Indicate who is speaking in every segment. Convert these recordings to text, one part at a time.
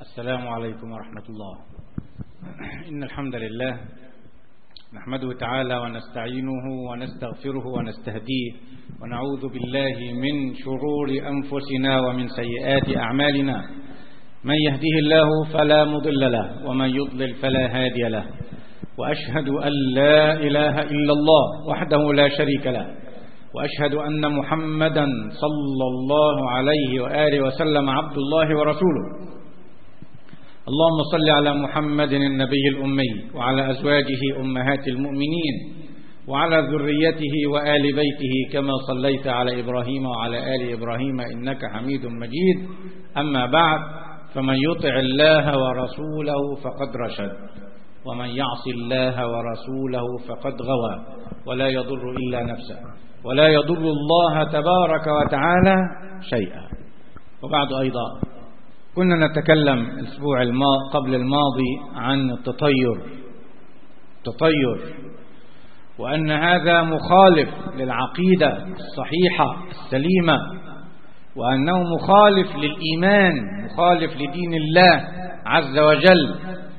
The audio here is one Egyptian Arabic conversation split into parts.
Speaker 1: السلام عليكم ورحمة الله إن الحمد لله نحمده تعالى ونستعينه ونستغفره ونستهديه ونعوذ بالله من شرور أنفسنا ومن سيئات أعمالنا من يهده الله فلا مضل له ومن يضلل فلا هادي له وأشهد أن لا إله إلا الله وحده لا شريك له وأشهد أن محمدا صلى الله عليه وآله وسلم عبد الله ورسوله اللهم صل على محمد النبي الأمي وعلى أزواجه أمهات المؤمنين وعلى ذريته وآل بيته كما صليت على إبراهيم وعلى آل إبراهيم إنك حميد مجيد أما بعد فمن يطع الله ورسوله فقد رشد ومن يعص الله ورسوله فقد غوى ولا يضر إلا نفسه ولا يضر الله تبارك وتعالى شيئا وبعد أيضا كنا نتكلم الأسبوع قبل الماضي عن التطير التطير وأن هذا مخالف للعقيدة الصحيحة السليمة وأنه مخالف للإيمان مخالف لدين الله عز وجل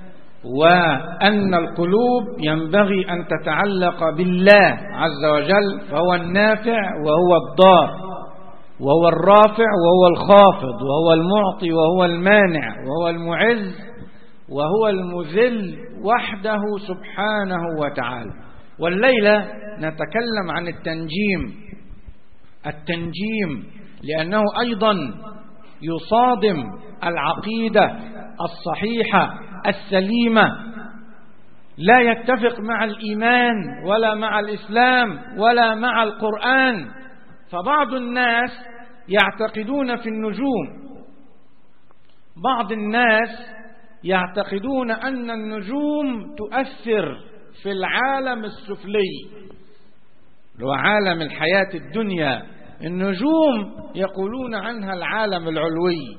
Speaker 1: وأن القلوب ينبغي أن تتعلق بالله عز وجل فهو النافع وهو الضار وهو الرافع وهو الخافض وهو المعطي وهو المانع وهو المعز وهو المذل وحده سبحانه وتعالى والليلة نتكلم عن التنجيم التنجيم لأنه أيضا يصادم العقيدة الصحيحة السليمة لا يتفق مع الإيمان ولا مع الإسلام ولا مع القرآن فبعض الناس يعتقدون في النجوم بعض الناس يعتقدون أن النجوم تؤثر في العالم السفلي هو عالم الحياة الدنيا النجوم يقولون عنها العالم العلوي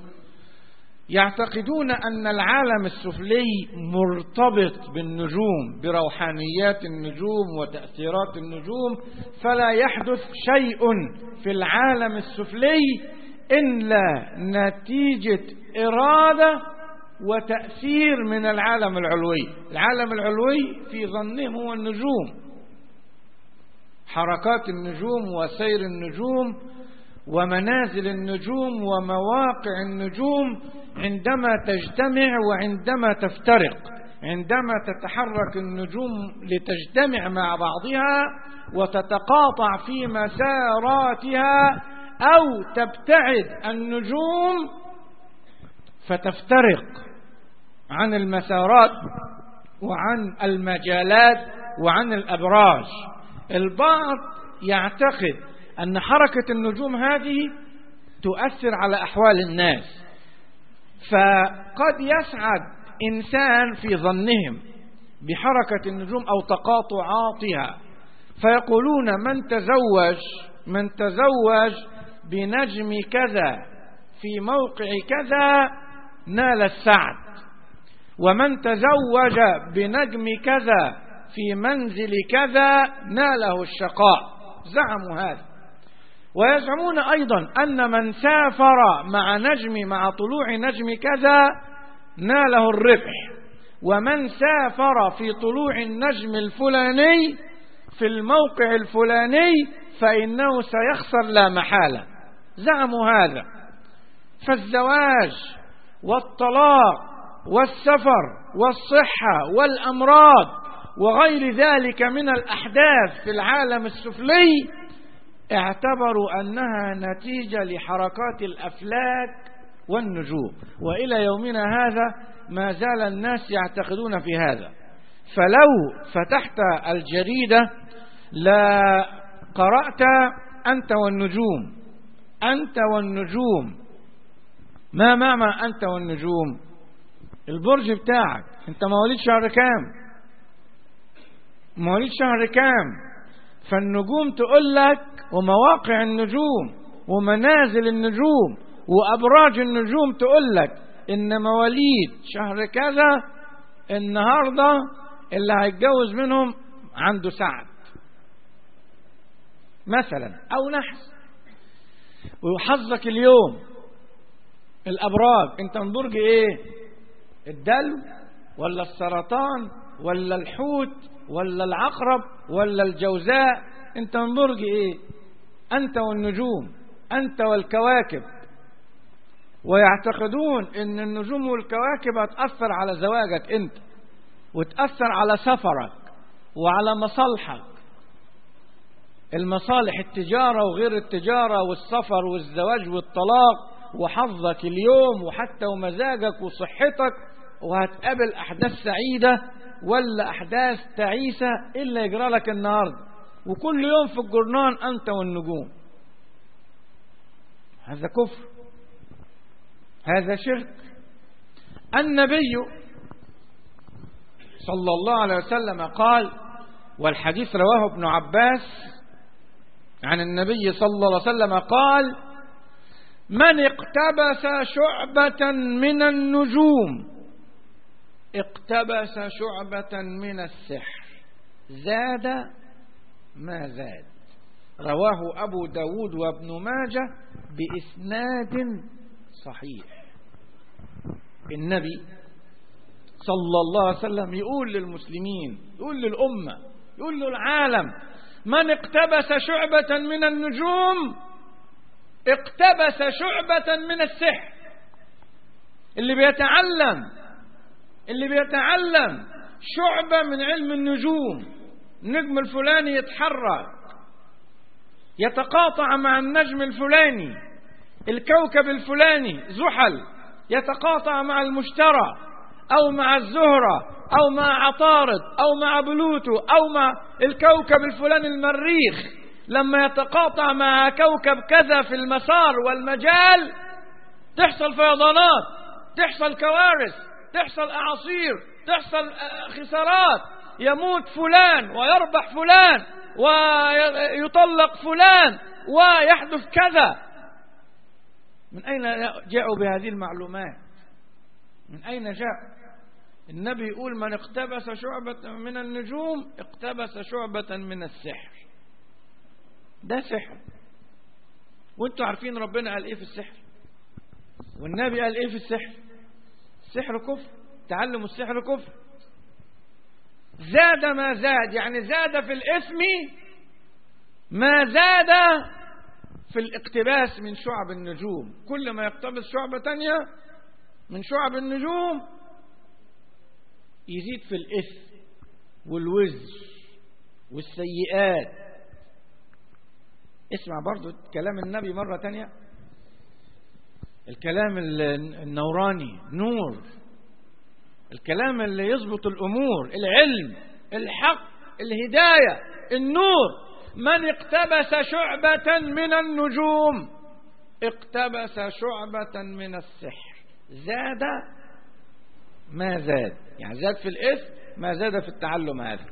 Speaker 1: يعتقدون أن العالم السفلي مرتبط بالنجوم بروحانيات النجوم وتأثيرات النجوم فلا يحدث شيء في العالم السفلي إلا نتيجة إرادة وتأثير من العالم العلوي العالم العلوي في ظنهم هو النجوم حركات النجوم وسير النجوم ومنازل النجوم ومواقع النجوم عندما تجتمع وعندما تفترق عندما تتحرك النجوم لتجتمع مع بعضها وتتقاطع في مساراتها أو تبتعد النجوم فتفترق عن المسارات وعن المجالات وعن الأبراج البعض يعتقد أن حركة النجوم هذه تؤثر على أحوال الناس فقد يسعد إنسان في ظنهم بحركة النجوم أو تقاطعاتها فيقولون من تزوج من تزوج بنجم كذا في موقع كذا نال السعد ومن تزوج بنجم كذا في منزل كذا ناله الشقاء زعموا هذا ويزعمون أيضا أن من سافر مع نجم مع طلوع نجم كذا ناله الربح ومن سافر في طلوع النجم الفلاني في الموقع الفلاني فإنه سيخسر لا محالة زعموا هذا فالزواج والطلاق والسفر والصحة والأمراض وغير ذلك من الأحداث في العالم السفلي اعتبروا أنها نتيجة لحركات الأفلاك والنجوم وإلى يومنا هذا ما زال الناس يعتقدون في هذا فلو فتحت الجريدة لا قرأت أنت والنجوم أنت والنجوم ما معنى أنت والنجوم البرج بتاعك أنت مواليد شهر كام مواليد شهر كام فالنجوم تقول لك ومواقع النجوم ومنازل النجوم وأبراج النجوم تقول لك إن مواليد شهر كذا النهاردة اللي هيتجوز منهم عنده سعد مثلا أو نحس وحظك اليوم الأبراج أنت من برج إيه الدلو ولا السرطان ولا الحوت ولا العقرب ولا الجوزاء انت من برج ايه انت والنجوم انت والكواكب ويعتقدون ان النجوم والكواكب هتأثر على زواجك انت وتأثر على سفرك وعلى مصالحك المصالح التجارة وغير التجارة والسفر والزواج والطلاق وحظك اليوم وحتى ومزاجك وصحتك وهتقابل أحداث سعيدة ولا أحداث تعيسة إلا يجرى لك النهاردة وكل يوم في الجرنان أنت والنجوم هذا كفر هذا شرك النبي صلى الله عليه وسلم قال والحديث رواه ابن عباس عن النبي صلى الله عليه وسلم قال من اقتبس شعبة من النجوم اقتبس شعبة من السحر زاد ما زاد رواه أبو داود وابن ماجه بإسناد صحيح النبي صلى الله عليه وسلم يقول للمسلمين يقول للأمة يقول للعالم من اقتبس شعبة من النجوم اقتبس شعبة من السحر اللي بيتعلم اللي بيتعلم شعبة من علم النجوم النجم الفلاني يتحرك يتقاطع مع النجم الفلاني الكوكب الفلاني زحل يتقاطع مع المشترى أو مع الزهرة أو مع عطارد أو مع بلوتو أو مع الكوكب الفلاني المريخ لما يتقاطع مع كوكب كذا في المسار والمجال تحصل فيضانات تحصل كوارث تحصل أعاصير تحصل خسارات يموت فلان ويربح فلان ويطلق فلان ويحدث كذا من أين جاءوا بهذه المعلومات من أين جاء النبي يقول من اقتبس شعبة من النجوم اقتبس شعبة من السحر ده سحر وانتوا عارفين ربنا قال ايه في السحر والنبي قال ايه في السحر السحر كفر تعلم السحر كفر زاد ما زاد يعني زاد في الاسم ما زاد في الاقتباس من شعب النجوم كل ما يقتبس شعبة تانية من شعب النجوم يزيد في الإثم والوزر والسيئات اسمع برضو كلام النبي مرة تانية الكلام النوراني نور الكلام اللي يضبط الأمور العلم الحق الهداية النور من اقتبس شعبة من النجوم اقتبس شعبة من السحر زاد ما زاد يعني زاد في الاسم ما زاد في التعلم هذا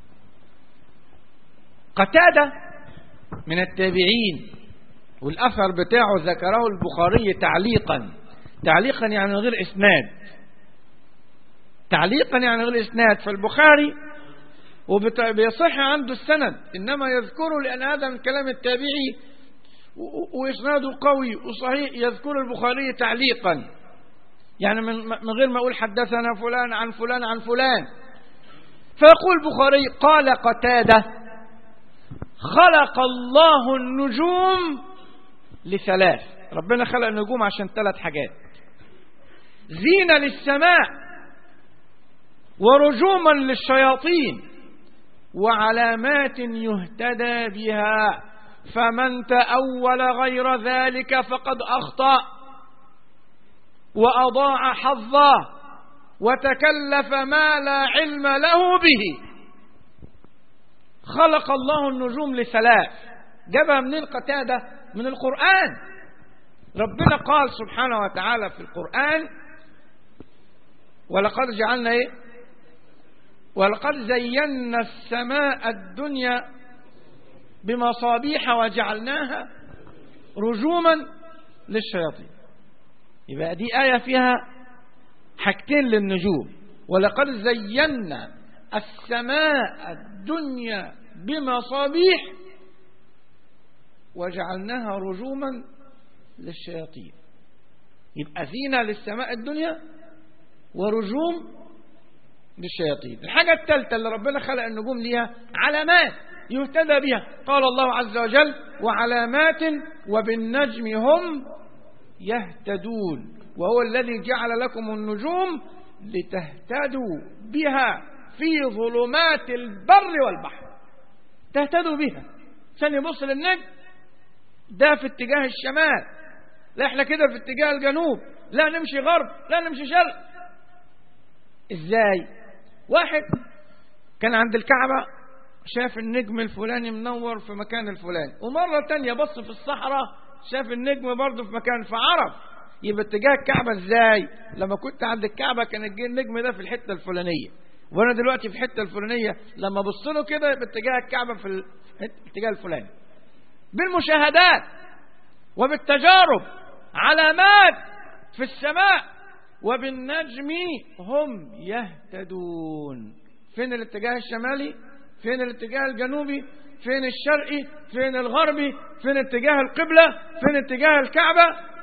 Speaker 1: قتادة من التابعين والأثر بتاعه ذكره البخاري تعليقا تعليقا يعني غير إسناد تعليقا يعني غير إسناد فالبخاري وبيصح عنده السند إنما يذكره لأن هذا من كلام التابعي وإسناده قوي وصحيح يذكر البخاري تعليقا يعني من غير ما أقول حدثنا فلان عن فلان عن فلان فيقول البخاري قال قتادة خلق الله النجوم لثلاث ربنا خلق النجوم عشان ثلاث حاجات زينة للسماء ورجوما للشياطين وعلامات يهتدى بها فمن تأول غير ذلك فقد أخطأ وأضاع حظه وتكلف ما لا علم له به خلق الله النجوم لثلاث جابها منين قتادة من القرآن ربنا قال سبحانه وتعالى في القرآن ولقد جعلنا ايه ولقد زينا السماء الدنيا بمصابيح وجعلناها رجوما للشياطين يبقى دي آية فيها حاجتين للنجوم ولقد زينا السماء الدنيا بمصابيح وجعلناها رجوما للشياطين يبقى زينة للسماء الدنيا
Speaker 2: ورجوم للشياطين الحاجة الثالثة اللي ربنا خلق النجوم ليها علامات يهتدى بها قال الله عز وجل وعلامات وبالنجم هم يهتدون وهو الذي جعل لكم النجوم لتهتدوا بها في ظلمات البر والبحر تهتدوا بها عشان يبص للنجم ده في اتجاه الشمال لا احنا كده في اتجاه الجنوب لا نمشي غرب لا نمشي شرق ازاي واحد كان عند الكعبة شاف النجم الفلاني منور في مكان الفلاني ومرة تانية بص في الصحراء شاف النجم برضه في مكان فعرف يبقى اتجاه الكعبة ازاي لما كنت عند الكعبة كان النجم ده في الحتة الفلانية وانا دلوقتي في الحتة الفلانية لما بص له كده يبقى اتجاه الكعبة في الاتجاه الفلاني بالمشاهدات وبالتجارب علامات في السماء وبالنجم هم يهتدون فين الاتجاه الشمالي فين الاتجاه الجنوبي فين الشرقي فين الغربي فين اتجاه القبلة فين اتجاه الكعبة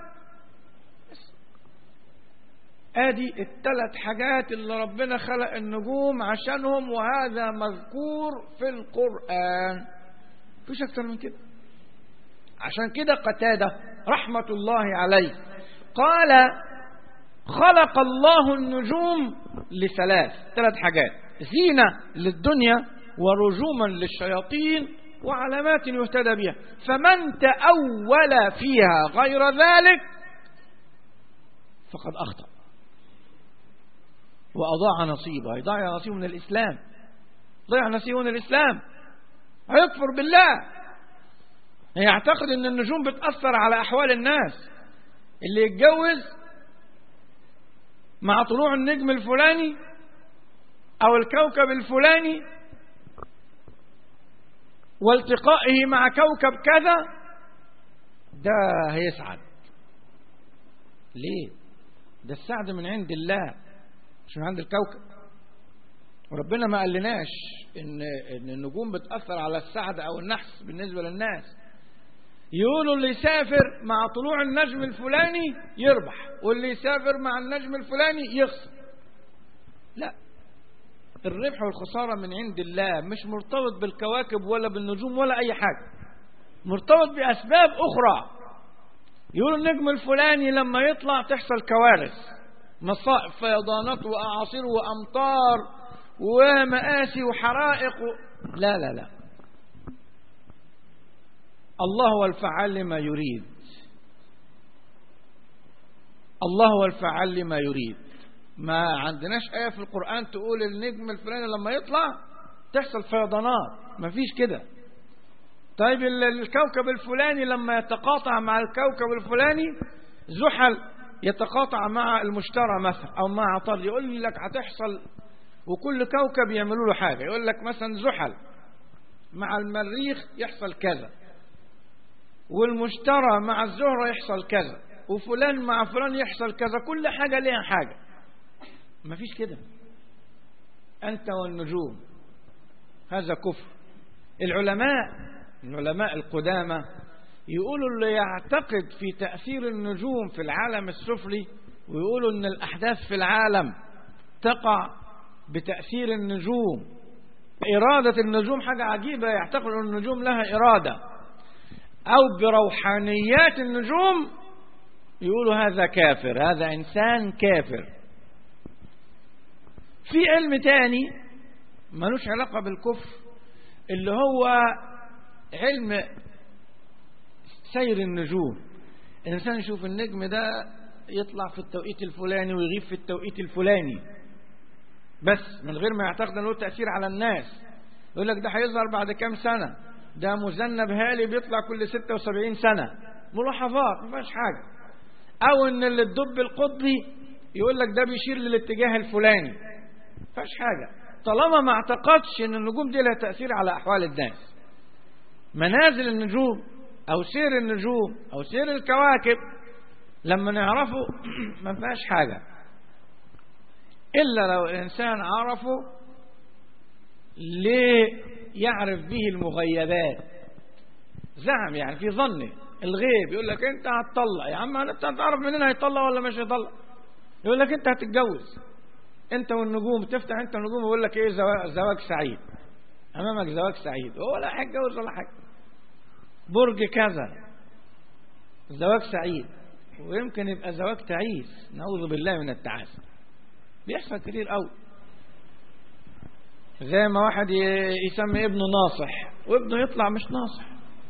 Speaker 2: ادي الثلاث حاجات اللي ربنا خلق النجوم عشانهم وهذا مذكور في القرآن مفيش اكتر من كده عشان كده قتادة رحمة الله عليه قال خلق الله النجوم لثلاث ثلاث حاجات زينة للدنيا ورجوما للشياطين وعلامات يهتدى بها فمن تأول فيها غير ذلك فقد أخطأ وأضاع نصيبه يضيع نصيبه من الإسلام ضيع نصيبه من الإسلام هيكفر بالله يعتقد ان النجوم بتأثر على أحوال الناس اللي يتجوز مع طلوع النجم الفلاني أو الكوكب الفلاني والتقائه مع كوكب كذا ده هيسعد ليه ده السعد من عند الله مش من عند الكوكب وربنا ما قالناش ان ان النجوم بتاثر على السعد او النحس بالنسبه للناس يقولوا اللي يسافر مع طلوع النجم الفلاني يربح واللي يسافر مع النجم الفلاني يخسر لا الربح والخسارة من عند الله مش مرتبط بالكواكب ولا بالنجوم ولا أي حاجة مرتبط بأسباب أخرى يقولوا النجم الفلاني لما يطلع تحصل كوارث مصائب فيضانات وأعاصير وأمطار ومآسي وحرائق و... لا لا لا الله هو الفعال لما يريد الله هو الفعال لما يريد ما عندناش آية في القرآن تقول النجم الفلاني لما يطلع تحصل فيضانات ما فيش كده طيب الكوكب الفلاني لما يتقاطع مع الكوكب الفلاني زحل يتقاطع مع المشترى مثلا أو مع عطارد يقول لك هتحصل وكل كوكب يعملوا له حاجة يقول لك مثلا زحل مع المريخ يحصل كذا والمشترى مع الزهرة يحصل كذا وفلان مع فلان يحصل كذا كل حاجة ليها حاجة ما فيش كده أنت والنجوم هذا كفر العلماء العلماء القدامى يقولوا اللي يعتقد في تأثير النجوم في العالم السفلي ويقولوا ان الأحداث في العالم تقع بتأثير النجوم إرادة النجوم حاجة عجيبة يعتقد أن النجوم لها إرادة أو بروحانيات النجوم يقولوا هذا كافر هذا إنسان كافر في علم تاني ملوش علاقة بالكفر اللي هو علم سير النجوم الإنسان يشوف النجم ده يطلع في التوقيت الفلاني ويغيب في التوقيت الفلاني بس من غير ما يعتقد له تأثير على الناس يقول لك ده هيظهر بعد كام سنة ده مذنب هالي بيطلع كل 76 سنة ملاحظات ما فيهاش حاجة أو إن اللي الدب القطبي يقول لك ده بيشير للاتجاه الفلاني ما فيهاش حاجة طالما ما اعتقدش إن النجوم دي لها تأثير على أحوال الناس منازل النجوم أو سير النجوم أو سير الكواكب لما نعرفه ما فيهاش حاجة إلا لو الإنسان عرفه ليه يعرف به المغيبات زعم يعني في ظنه الغيب يقول لك انت هتطلق يا عم انت هتعرف منين هيطلق ولا مش هيطلق يقول لك انت هتتجوز انت والنجوم تفتح انت النجوم ويقول لك ايه زواج, زواج سعيد امامك زواج سعيد هو لا هيتجوز ولا حاجه برج كذا زواج سعيد ويمكن يبقى زواج تعيس نعوذ بالله من التعاسة بيحصل كتير قوي زي ما واحد يسمي ابنه ناصح وابنه يطلع مش ناصح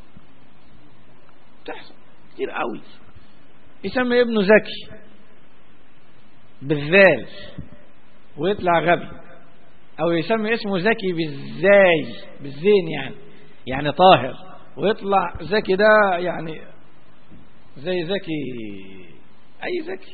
Speaker 2: بتحصل كتير قوي يسمي ابنه ذكي بالذال ويطلع غبي او يسمي اسمه ذكي بالزاي بالزين يعني يعني طاهر ويطلع ذكي ده يعني زي ذكي اي ذكي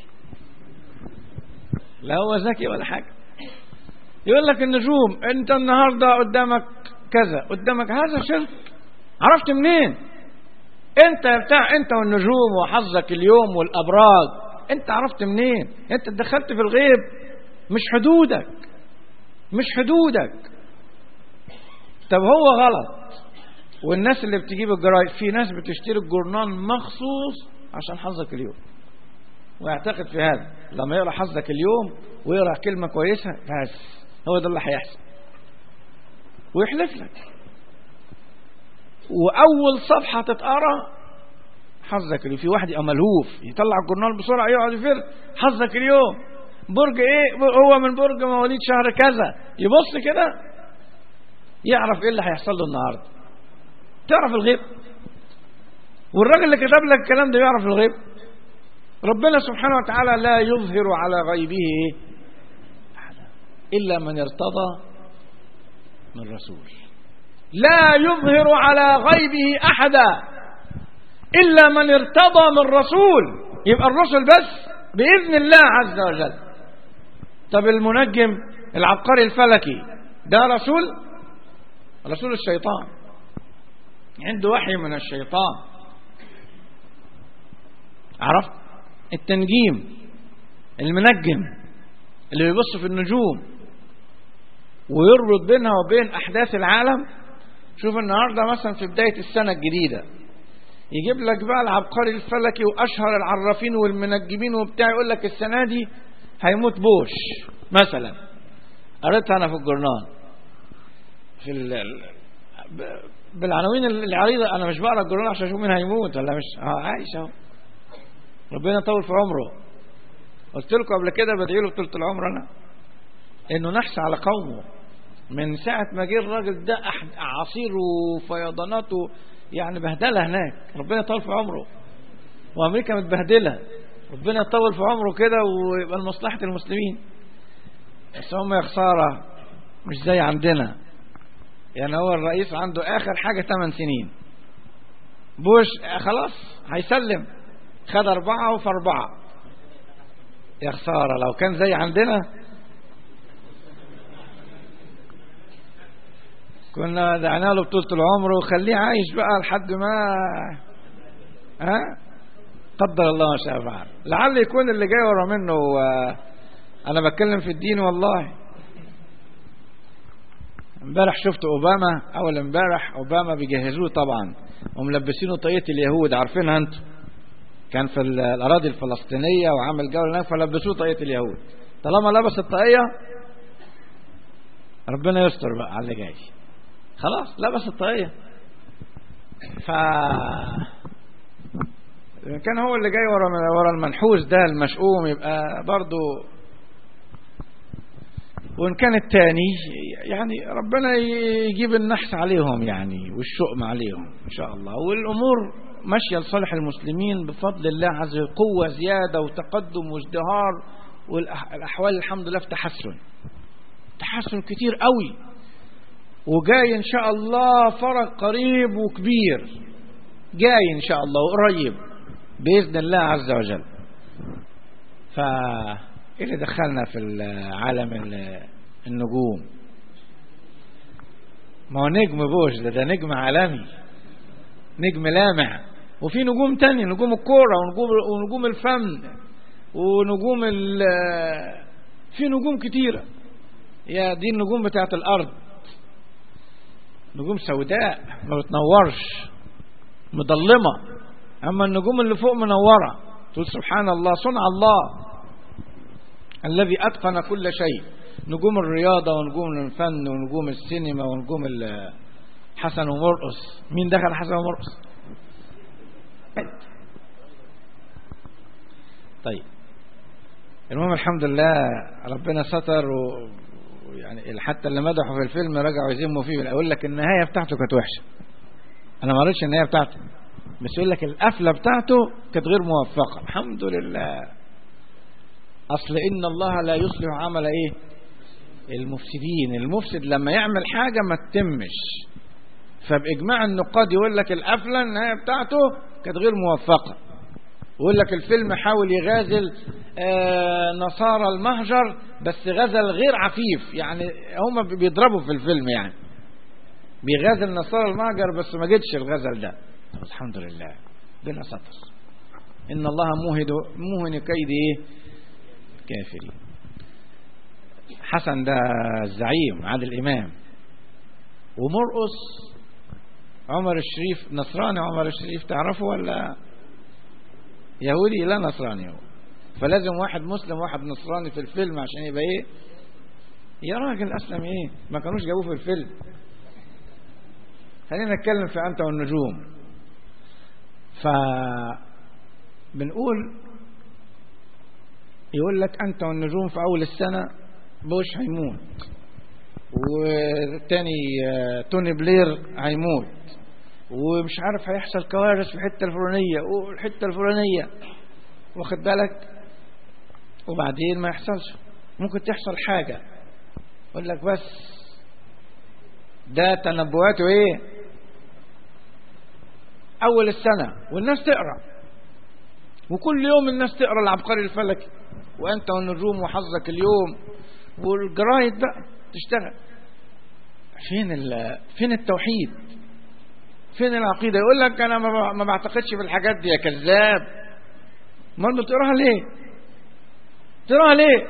Speaker 2: لا هو ذكي ولا حاجه يقول لك النجوم انت النهارده قدامك كذا قدامك هذا شرك عرفت منين انت بتاع انت والنجوم وحظك اليوم والابراج انت عرفت منين انت دخلت في الغيب مش حدودك مش حدودك طب هو غلط والناس اللي بتجيب الجرايد في ناس بتشتري الجورنال مخصوص عشان حظك اليوم ويعتقد في هذا لما يقرا حظك اليوم ويقرا كلمه كويسه بس هو ده اللي هيحصل ويحلف لك واول صفحه تتقرا حظك اليوم في واحد يبقى ملهوف يطلع الجورنال بسرعه يقعد يفر حظك اليوم برج ايه هو من برج مواليد شهر كذا يبص كده يعرف ايه اللي هيحصل له النهارده تعرف الغيب والراجل اللي كتب لك الكلام ده يعرف الغيب ربنا سبحانه وتعالى لا يظهر على غيبه إلا من ارتضى من رسول لا يظهر على غيبه أحدا إلا من ارتضى من رسول يبقى الرسل بس بإذن الله عز وجل طب المنجم العبقري الفلكي ده رسول رسول الشيطان عنده وحي من الشيطان عرفت التنجيم المنجم اللي بيبص في النجوم ويربط بينها وبين أحداث العالم شوف النهاردة مثلا في بداية السنة الجديدة يجيب لك بقى العبقري الفلكي وأشهر العرافين والمنجمين وبتاع يقول لك السنة دي هيموت بوش مثلا قريتها أنا في الجورنال في ال... بالعناوين العريضة أنا مش بقرا الجورنال عشان أشوف مين هيموت ولا مش اه عايش أهو ربنا يطول في عمره قلت لكم قبل كده بدعي له طول العمر أنا إنه نحس على قومه من ساعة ما جه الراجل ده أحد عصير وفيضاناته يعني بهدلة هناك ربنا يطول في عمره وأمريكا متبهدلة ربنا يطول في عمره كده ويبقى لمصلحة المسلمين بس هم يا خسارة مش زي عندنا يعني هو الرئيس عنده آخر حاجة 8 سنين بوش خلاص هيسلم خد أربعة وفي أربعة يا خسارة لو كان زي عندنا كنا دعنا له بطولة العمر وخليه عايش بقى لحد ما ها قدر الله ما شاء فعل لعل يكون اللي جاي ورا منه انا بتكلم في الدين والله امبارح شفت اوباما اول امبارح اوباما بيجهزوه طبعا وملبسينه طاقيه اليهود عارفينها انتم كان في الاراضي الفلسطينيه وعمل جوله هناك فلبسوه طاقيه اليهود طالما لبس الطاقيه ربنا يستر بقى على اللي جاي خلاص لبس الطاقيه ف كان هو اللي جاي ورا ورا المنحوس ده المشؤوم يبقى برضه وإن كان الثاني يعني ربنا يجيب النحس عليهم يعني والشؤم عليهم إن شاء الله والأمور ماشية لصالح المسلمين بفضل الله عز وجل قوة زيادة وتقدم وازدهار والأحوال الحمد لله في تحسن تحسن كتير قوي وجاي إن شاء الله فرج قريب وكبير جاي إن شاء الله وقريب بإذن الله عز وجل ف ايه اللي دخلنا في عالم النجوم ما هو نجم بوش ده ده نجم عالمي نجم لامع وفي نجوم تانية نجوم الكورة ونجوم ونجوم الفن ونجوم ال في نجوم كتيرة يا دي النجوم بتاعت الأرض نجوم سوداء ما بتنورش مظلمة أما النجوم اللي فوق منورة تقول سبحان الله صنع الله الذي أتقن كل شيء نجوم الرياضة ونجوم الفن ونجوم السينما ونجوم ال- حسن ومرقص مين دخل حسن ومرقص أنت. طيب المهم الحمد لله ربنا ستر و- ويعني حتى اللي مدحوا في الفيلم رجعوا يذموا فيه اقول لك النهايه بتاعته كانت وحشه انا ما قريتش النهايه بتاعته بس يقول لك القفله بتاعته كانت غير موفقه الحمد لله اصل ان الله لا يصلح عمل ايه المفسدين المفسد لما يعمل حاجه ما تتمش فباجماع النقاد يقول لك القفله النهايه بتاعته كانت غير موفقه ويقول لك الفيلم حاول يغازل آه، نصارى المهجر بس غزل غير عفيف يعني هم بيضربوا في الفيلم يعني بيغازل نصارى المهجر بس ما جتش الغزل ده طب الحمد لله بلا سطر ان الله موهد موهن كيد ايه كافرين حسن ده الزعيم عادل امام ومرقص عمر الشريف نصراني عمر الشريف تعرفه ولا يهودي لا نصراني هو فلازم واحد مسلم واحد نصراني في الفيلم عشان يبقى ايه يا راجل اسلم ايه ما كانوش جابوه في الفيلم خلينا نتكلم في انت والنجوم ف بنقول يقول لك انت والنجوم في اول السنه بوش هيموت والتاني آه، توني بلير هيموت ومش عارف هيحصل كوارث في الحته الفلانيه والحته الفلانيه واخد بالك وبعدين ما يحصلش ممكن تحصل حاجه يقول لك بس ده تنبؤاته ايه اول السنه والناس تقرا وكل يوم الناس تقرا العبقري الفلكي وانت والنجوم وحظك اليوم والجرايد بقى تشتغل فين ال- فين التوحيد فين العقيده يقول لك انا ما ب- ما بعتقدش في الحاجات دي يا كذاب امال بتقراها ليه بتقراها ليه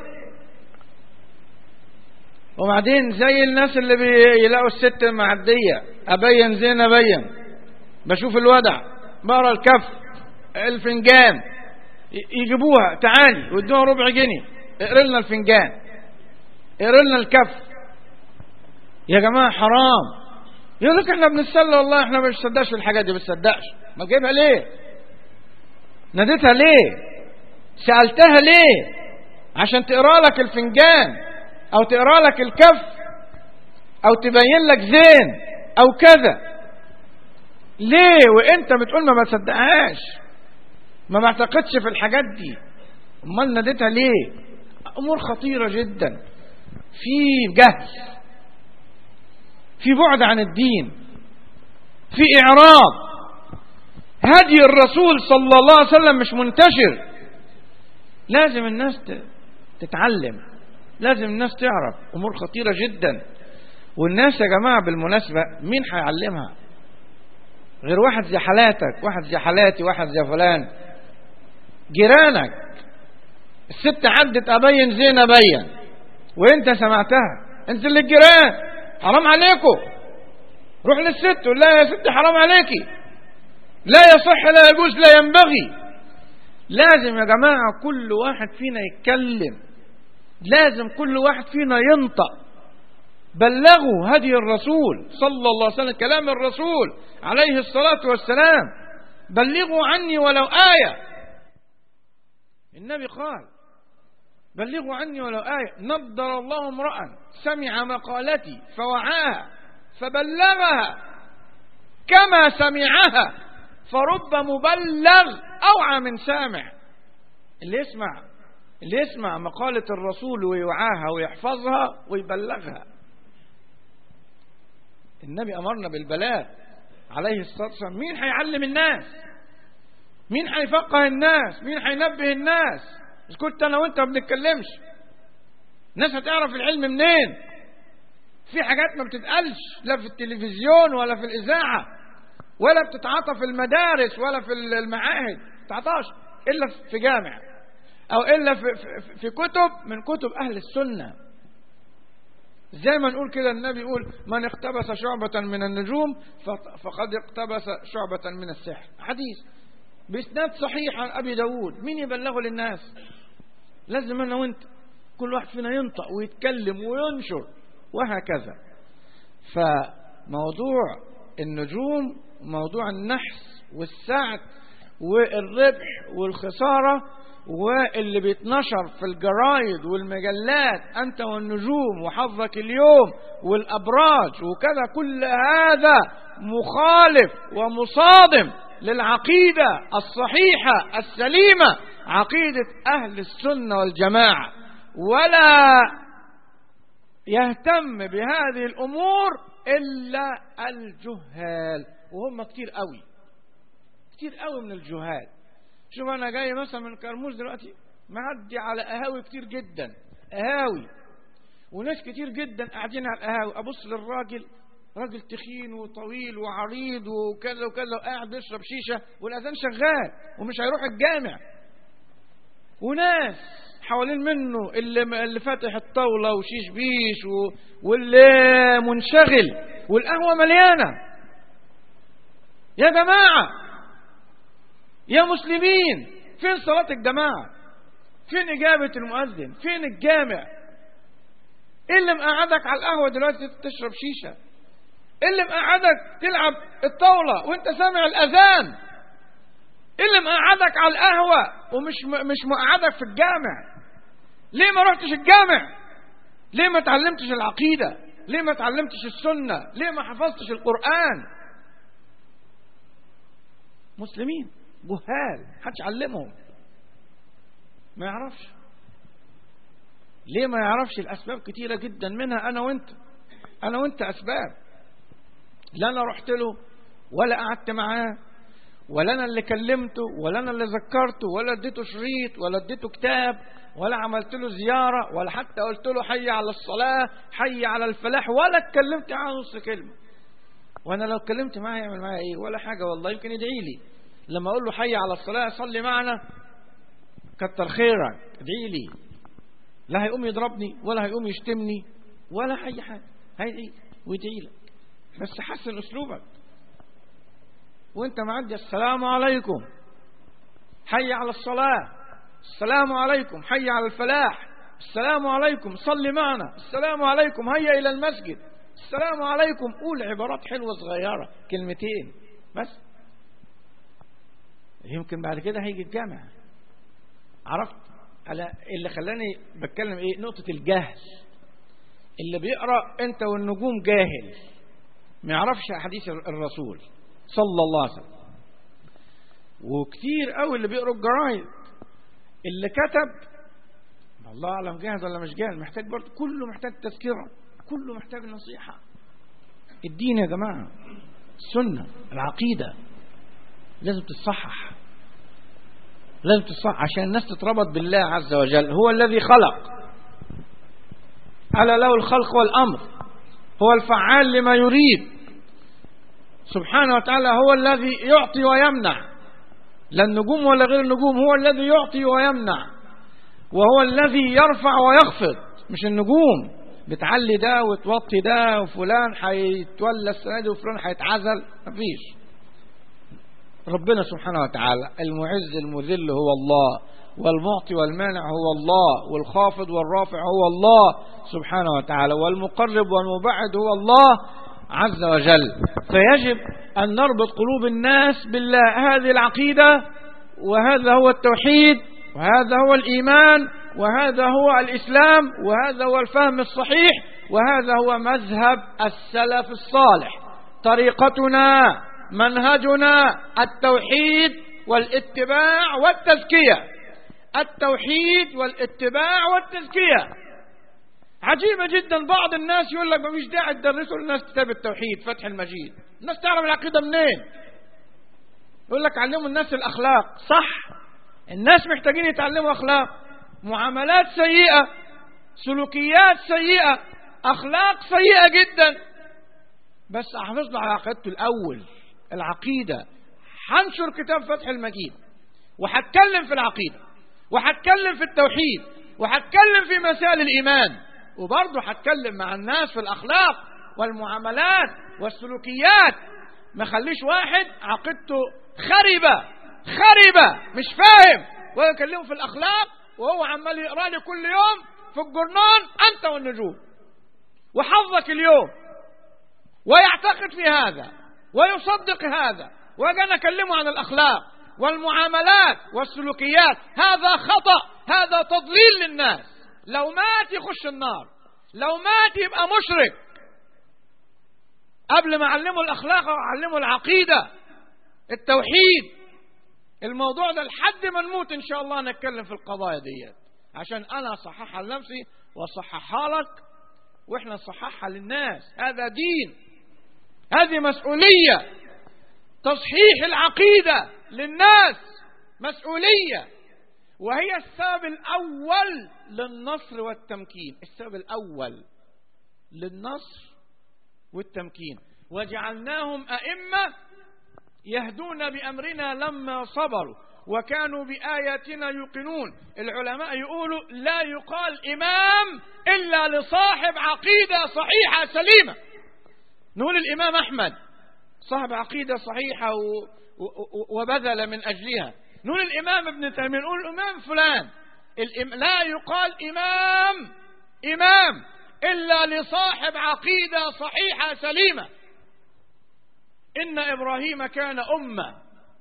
Speaker 2: وبعدين زي الناس اللي بيلاقوا الست معديه ابين زين ابين بشوف الودع بقرا الكف الفنجان ي- يجيبوها تعالي ويدوها ربع جنيه اقرا لنا الفنجان اقرا لنا الكف يا جماعه حرام يقول لك احنا بنتسلى والله احنا ما بنصدقش في الحاجات دي ما بنصدقش ما تجيبها ليه ناديتها ليه سالتها ليه عشان تقرا لك الفنجان او تقرا لك الكف او تبين لك زين او كذا ليه وانت بتقول ما بصدقهاش ما بعتقدش في الحاجات دي امال ناديتها ليه امور خطيره جدا في جهل في بعد عن الدين في اعراض هدي الرسول صلى الله عليه وسلم مش منتشر لازم الناس ت- تتعلم لازم الناس تعرف امور خطيره جدا والناس يا جماعه بالمناسبه مين هيعلمها غير واحد زي حالاتك واحد زي حالاتي واحد زي فلان جيرانك الست عدت ابين زين ابين وانت سمعتها انت اللي الجيران حرام عليكم روح للست قول لها يا ست حرام عليكي لا يصح لا يجوز لا ينبغي لازم يا جماعة كل واحد فينا يتكلم لازم كل واحد فينا ينطق بلغوا هدي الرسول صلى الله عليه وسلم كلام الرسول عليه الصلاة والسلام بلغوا عني ولو آية النبي قال بلغوا عني ولو آية نضر الله امرأ سمع مقالتي فوعاها فبلغها كما سمعها فرب مبلغ أوعى من سامع اللي يسمع اللي يسمع مقالة الرسول ويوعاها ويحفظها ويبلغها النبي أمرنا بالبلاغ عليه الصلاة والسلام مين هيعلم الناس مين هيفقه الناس مين هينبه الناس إذا كنت أنا وأنت ما بنتكلمش الناس هتعرف العلم منين في حاجات ما بتتقالش لا في التلفزيون ولا في الإذاعة ولا بتتعاطى في المدارس ولا في المعاهد ما بتتعاطاش إلا في جامع أو إلا في, في, في كتب من كتب أهل السنة زي ما نقول كده النبي يقول من اقتبس شعبة من النجوم فقد اقتبس شعبة من السحر حديث بإسناد صحيح عن أبي داود مين يبلغه للناس لازم أنا وأنت كل واحد فينا ينطق ويتكلم وينشر وهكذا فموضوع النجوم موضوع النحس والسعد والربح والخسارة واللي بيتنشر في الجرايد والمجلات أنت والنجوم وحظك اليوم والأبراج وكذا كل هذا مخالف ومصادم للعقيدة الصحيحة السليمة عقيدة أهل السنة والجماعة ولا يهتم بهذه الأمور إلا الجهال وهم كتير قوي كتير قوي من الجهال شوف أنا جاي مثلا من كرموز دلوقتي معدي على قهاوي كتير جدا قهاوي وناس كتير جدا قاعدين على القهاوي أبص للراجل راجل تخين وطويل وعريض وكذا وكذا وقاعد بيشرب شيشة والأذان شغال ومش هيروح الجامع وناس حوالين منه اللي اللي فاتح الطاولة وشيش بيش و... واللي منشغل والقهوة مليانة يا جماعة يا مسلمين فين صلاة الجماعة فين إجابة المؤذن فين الجامع ايه اللي مقعدك على القهوة دلوقتي تشرب شيشة ايه اللي مقعدك تلعب الطاولة وانت سامع الأذان ايه اللي مقعدك على القهوة ومش مش مقعدك في الجامع ليه ما رحتش الجامع ليه ما تعلمتش العقيدة ليه ما تعلمتش السنة ليه ما حفظتش القرآن مسلمين جهال محدش علمهم ما يعرفش ليه ما يعرفش الأسباب كتيرة جدا منها أنا وأنت أنا وأنت أسباب لا أنا رحت له ولا قعدت معاه ولا أنا اللي كلمته ولا أنا اللي ذكرته ولا اديته شريط ولا اديته كتاب ولا عملت له زيارة ولا حتى قلت له حي على الصلاة حي على الفلاح ولا اتكلمت معاه نص كلمة وأنا لو اتكلمت معاه يعمل معايا إيه ولا حاجة والله يمكن يدعي لي لما أقول له حي على الصلاة صلي معنا كتر خيرك ادعي لي لا هيقوم يضربني ولا هيقوم يشتمني ولا أي حاجة هيدعي ويدعي لك بس حسن أسلوبك وانت معدي السلام عليكم حي على الصلاة السلام عليكم حي على الفلاح السلام عليكم صل معنا السلام عليكم هيا إلى المسجد السلام عليكم قول عبارات حلوة صغيرة كلمتين بس يمكن بعد كده هيجي الجامع عرفت على اللي خلاني بتكلم ايه نقطة الجهل اللي بيقرأ انت والنجوم جاهل ما يعرفش احاديث الرسول صلى الله عليه وسلم وكتير قوي اللي بيقروا الجرايد اللي كتب الله اعلم جاهز ولا مش جاهز محتاج برضه كله محتاج تذكره كله محتاج نصيحه الدين يا جماعه السنه العقيده لازم تتصحح لازم تصحح عشان الناس تتربط بالله عز وجل هو الذي خلق ألا له الخلق والأمر هو الفعال لما يريد سبحانه وتعالى هو الذي يعطي ويمنع لا النجوم ولا غير النجوم هو الذي يعطي ويمنع وهو الذي يرفع ويخفض مش النجوم بتعلي ده وتوطي ده وفلان هيتولى السنه دي وفلان هيتعزل مفيش ربنا سبحانه وتعالى المعز المذل هو الله والمعطي والمانع هو الله والخافض والرافع هو الله سبحانه وتعالى والمقرب والمبعد هو الله عز وجل فيجب أن نربط قلوب الناس بالله هذه العقيدة وهذا هو التوحيد وهذا هو الإيمان وهذا هو الإسلام وهذا هو الفهم الصحيح وهذا هو مذهب السلف الصالح طريقتنا منهجنا التوحيد والاتباع والتزكية التوحيد والاتباع والتزكية عجيبة جدا بعض الناس يقول لك مفيش داعي تدرسوا للناس كتاب التوحيد فتح المجيد الناس تعرف العقيدة منين يقول لك علموا الناس الأخلاق صح الناس محتاجين يتعلموا أخلاق معاملات سيئة سلوكيات سيئة أخلاق سيئة جدا بس أحافظ له على عقيدته الأول العقيدة هنشر كتاب فتح المجيد وهتكلم في العقيدة وهتكلم في التوحيد وهتكلم في مسائل الإيمان وبرضه هتكلم مع الناس في الأخلاق والمعاملات والسلوكيات ما خليش واحد عقيدته خربة خربة مش فاهم ويكلمه في الأخلاق وهو عمال يقرأ لي كل يوم في الجرنان أنت والنجوم وحظك اليوم ويعتقد في هذا ويصدق هذا وأجي أكلمه عن الأخلاق والمعاملات والسلوكيات هذا خطأ هذا تضليل للناس لو مات يخش النار لو مات يبقى مشرك قبل ما أعلمه الأخلاق وأعلمه العقيدة التوحيد الموضوع ده لحد ما نموت إن شاء الله نتكلم في القضايا ديت عشان أنا أصححها لنفسي وأصححها لك وإحنا نصححها للناس هذا دين هذه مسؤولية تصحيح العقيدة للناس مسؤولية وهي السبب الأول للنصر والتمكين السبب الأول للنصر والتمكين وجعلناهم أئمة يهدون بأمرنا لما صبروا وكانوا بآياتنا يوقنون العلماء يقولوا لا يقال إمام إلا لصاحب عقيدة صحيحة سليمة نقول الإمام أحمد صاحب عقيدة صحيحة و... و... وبذل من أجلها نقول الإمام ابن تيمية نقول الإمام فلان الإم... لا يقال إمام إمام إلا لصاحب عقيدة صحيحة سليمة إن إبراهيم كان أمة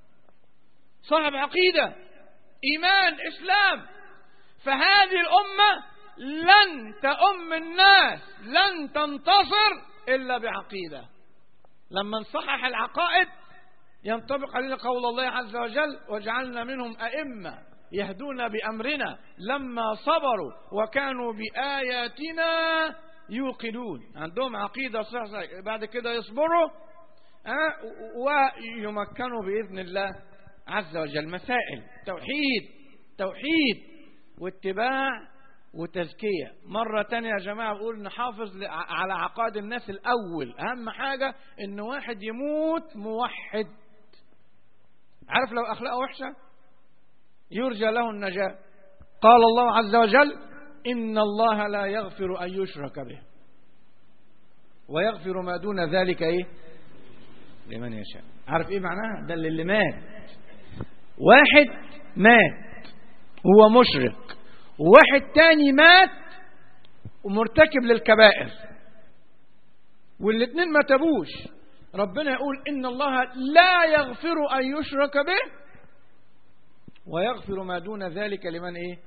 Speaker 2: صاحب عقيدة إيمان إسلام فهذه الأمة لن تؤم الناس لن تنتصر إلا بعقيدة لما نصحح العقائد ينطبق علينا قول الله عز وجل وجعلنا منهم أئمة يهدون بأمرنا لما صبروا وكانوا بآياتنا يوقنون عندهم عقيدة صحيحة بعد كده يصبروا أه ويمكنوا بإذن الله عز وجل مسائل توحيد توحيد واتباع وتزكية مرة تانية يا جماعة بقول نحافظ على عقائد الناس الأول أهم حاجة إن واحد يموت موحد عارف لو أخلاقه وحشة يرجى له النجاة قال الله عز وجل إن الله لا يغفر أن يشرك به ويغفر ما دون ذلك إيه لمن يشاء عارف إيه معناها ده اللي مات واحد مات هو مشرك وواحد تاني مات ومرتكب للكبائر والاثنين ما تبوش ربنا يقول إن الله لا يغفر أن يشرك به ويغفر ما دون ذلك لمن إيه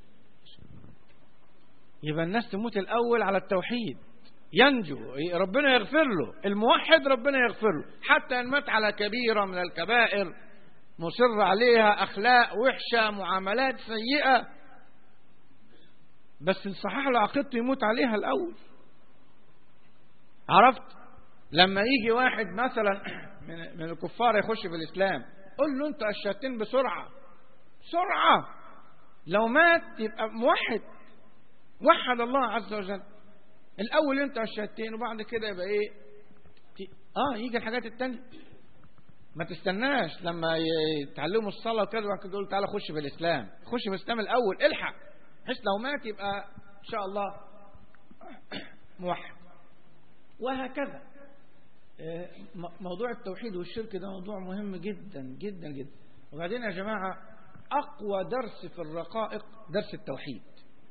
Speaker 2: يبقى الناس تموت الأول على التوحيد ينجو ربنا يغفر له الموحد ربنا يغفر له حتى ان مات على كبيرة من الكبائر مصر عليها أخلاق وحشة معاملات سيئة بس نصحح له عقيدته يموت عليها الأول عرفت لما يجي واحد مثلا من, من الكفار يخش في الإسلام قل له أنت أشهدتين بسرعة سرعة لو مات يبقى موحد وحد الله عز وجل الأول أنت الشهادتين وبعد كده يبقى إيه آه يجي الحاجات التانية ما تستناش لما يتعلموا الصلاة وكذا وبعد كده يقول تعالى خش في الإسلام خش في الإسلام الأول الحق بحيث لو مات يبقى إن شاء الله موحد وهكذا موضوع التوحيد والشرك ده موضوع مهم جدا جدا جدا وبعدين يا جماعة أقوى درس في الرقائق درس التوحيد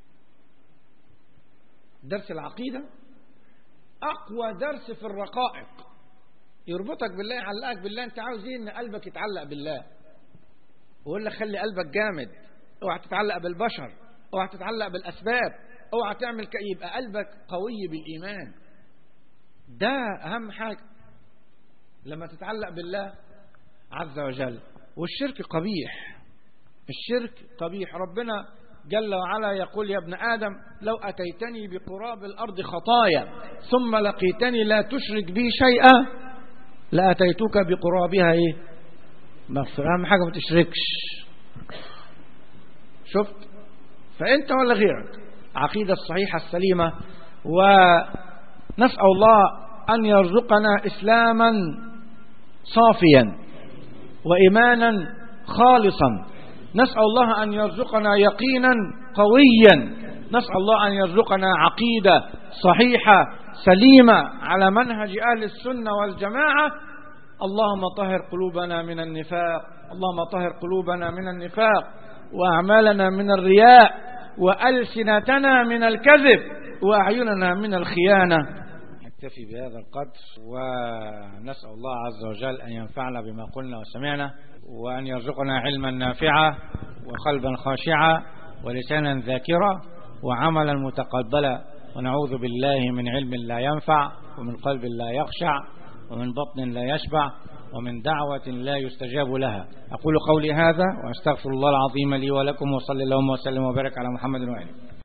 Speaker 2: درس العقيدة أقوى درس في الرقائق يربطك بالله يعلقك بالله أنت عاوز إيه إن قلبك يتعلق بالله ويقول لك خلي قلبك جامد اوعى تتعلق بالبشر اوعى تتعلق بالأسباب اوعى تعمل ك... يبقى قلبك قوي بالإيمان ده أهم حاجة لما تتعلق بالله عز وجل والشرك قبيح الشرك قبيح ربنا جل وعلا يقول يا ابن آدم لو أتيتني بقراب الأرض خطايا ثم لقيتني لا تشرك بي شيئا لأتيتك بقرابها إيه مغفرة أهم حاجة ما تشركش شفت فأنت ولا غيرك عقيدة الصحيحة السليمة ونسأل الله أن يرزقنا إسلاما صافيا وإيمانا خالصا نسأل الله أن يرزقنا يقينا قويا نسأل الله أن يرزقنا عقيدة صحيحة سليمة على منهج أهل السنة والجماعة اللهم طهر قلوبنا من النفاق اللهم طهر قلوبنا من النفاق وأعمالنا من الرياء وألسنتنا من الكذب وأعيننا من الخيانة نكتفي بهذا القدر ونسأل الله عز وجل أن ينفعنا بما قلنا وسمعنا وأن يرزقنا علما نافعا وقلبا خاشعا ولسانا ذاكرا وعملا متقبلا ونعوذ بالله من علم لا ينفع ومن قلب لا يخشع ومن بطن لا يشبع ومن دعوة لا يستجاب لها أقول قولي هذا وأستغفر الله العظيم لي ولكم وصلى اللهم وسلم وبارك على محمد وآله